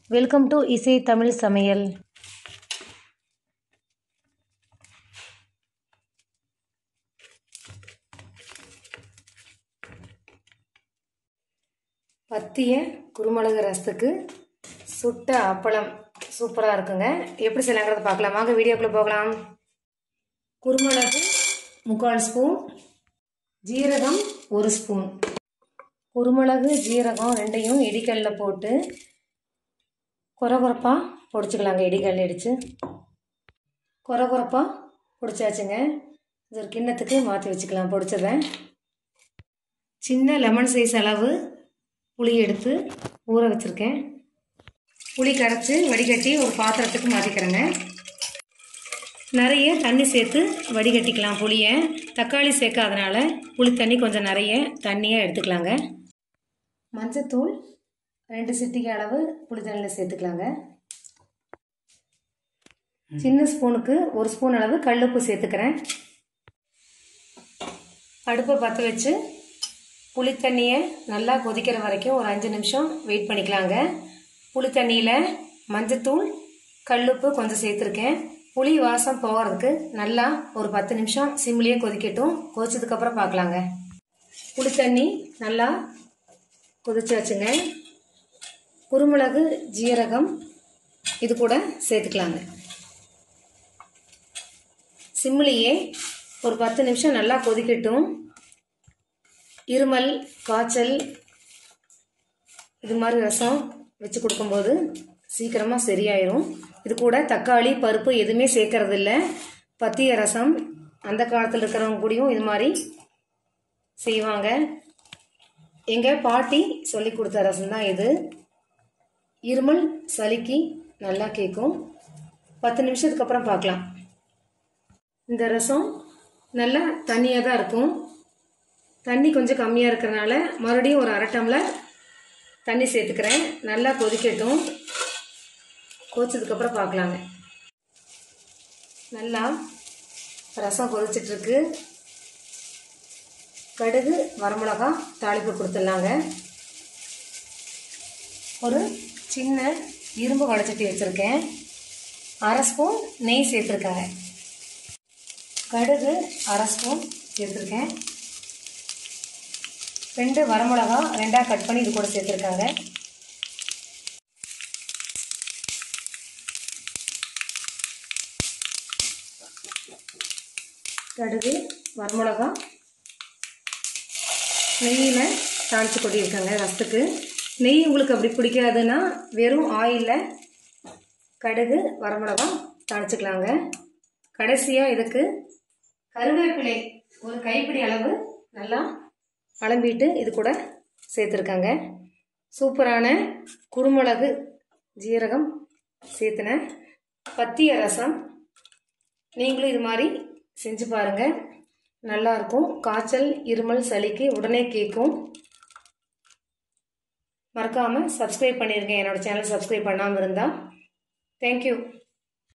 welcome to இசை தமிழ் சமையல் பத்திய குருமிளகு ரசத்துக்கு சுட்ட அப்பளம் சூப்பராக இருக்குங்க எப்படி செய்யலாங்கிறத பார்க்கலாம் வாங்க வீடியோக்குள்ளே போகலாம் குருமிளகு முக்கால் ஸ்பூன் ஜீரகம் ஒரு ஸ்பூன் குருமிளகு ஜீரகம் ரெண்டையும் இடிக்கல்ல போட்டு குறை குறைப்பாக பொடிச்சிக்கலாங்க இடிக்கல் இடித்து குறை குறைப்பாக பொடிச்சாச்சுங்க இது ஒரு கிண்ணத்துக்கு மாற்றி வச்சுக்கலாம் பொடிச்சதை சின்ன லெமன் சைஸ் அளவு புளி எடுத்து ஊற வச்சுருக்கேன் புளி கரைச்சி வடிகட்டி ஒரு பாத்திரத்துக்கு மாற்றிக்கிறேங்க நிறைய தண்ணி சேர்த்து வடிகட்டிக்கலாம் புளியை தக்காளி சேர்க்காதனால புளி தண்ணி கொஞ்சம் நிறைய தண்ணியாக எடுத்துக்கலாங்க மஞ்சத்தூள் ரெண்டு சிட்டிக்கு அளவு புளி தண்ணியில் சேர்த்துக்கலாங்க சின்ன ஸ்பூனுக்கு ஒரு ஸ்பூன் அளவு கல்லுப்பு சேர்த்துக்கிறேன் அடுப்பை பற்ற வச்சு புளி தண்ணியை நல்லா கொதிக்கிற வரைக்கும் ஒரு அஞ்சு நிமிஷம் வெயிட் பண்ணிக்கலாங்க புளி தண்ணியில் மஞ்சத்தூள் கல்லுப்பு கொஞ்சம் சேர்த்துருக்கேன் புளி வாசம் போகிறதுக்கு நல்லா ஒரு பத்து நிமிஷம் சிம்லேயே கொதிக்கட்டும் கொதிச்சதுக்கப்புறம் பார்க்கலாங்க புளி தண்ணி நல்லா கொதிச்சாச்சுங்க குருமிளகு ஜீரகம் இது கூட சேர்த்துக்கலாங்க சிம்லேயே ஒரு பத்து நிமிஷம் நல்லா கொதிக்கட்டும் இருமல் காய்ச்சல் இது மாதிரி ரசம் வச்சு கொடுக்கும்போது சீக்கிரமாக சரியாயிரும் இது கூட தக்காளி பருப்பு எதுவுமே சேர்க்கறது இல்லை பத்திய ரசம் அந்த காலத்தில் இருக்கிறவங்க கூடயும் இது மாதிரி செய்வாங்க எங்கள் பாட்டி சொல்லி கொடுத்த ரசம் தான் இது இருமல் சளிக்கு நல்லா கேட்கும் பத்து நிமிஷத்துக்கு அப்புறம் பார்க்கலாம் இந்த ரசம் நல்லா தண்ணியாக தான் இருக்கும் தண்ணி கொஞ்சம் கம்மியாக இருக்கிறனால மறுபடியும் ஒரு அரை டம்ளர் தண்ணி சேர்த்துக்கிறேன் நல்லா கொதிக்கட்டும் கொதிச்சதுக்கப்புறம் பார்க்கலாங்க நல்லா ரசம் கொதிச்சிட்ருக்கு கடுகு வரமிளகா தாளிப்பு கொடுத்துடலாங்க ஒரு சின்ன இரும்பு வடைச்சட்டி வச்சுருக்கேன் அரை ஸ்பூன் நெய் சேர்த்துருக்கேங்க கடுகு அரை ஸ்பூன் சேர்த்துருக்கேன் ரெண்டு வரமிளகா ரெண்டாக கட் பண்ணி இது கூட சேர்த்துருக்காங்க கடுகு வரமிளகா நெய்யில் தாளித்து கொட்டியிருக்காங்க ரசத்துக்கு நெய் உங்களுக்கு அப்படி பிடிக்காதுன்னா வெறும் ஆயிலில் கடுகு வரமிளகா தாளிச்சுக்கலாங்க கடைசியாக இதுக்கு கருவேப்பிலை ஒரு கைப்பிடி அளவு நல்லா அலம்பிட்டு இது கூட சேர்த்துருக்காங்க சூப்பரான குருமிளகு ஜீரகம் சேர்த்துன பத்திய ரசம் நீங்களும் இது மாதிரி செஞ்சு பாருங்கள் நல்லாயிருக்கும் காய்ச்சல் இருமல் சளிக்கு உடனே கேட்கும் மறக்காமல் சப்ஸ்கிரைப் பண்ணியிருக்கேன் என்னோடய சேனல் சப்ஸ்கிரைப் பண்ணாமல் இருந்தால் தேங்க்யூ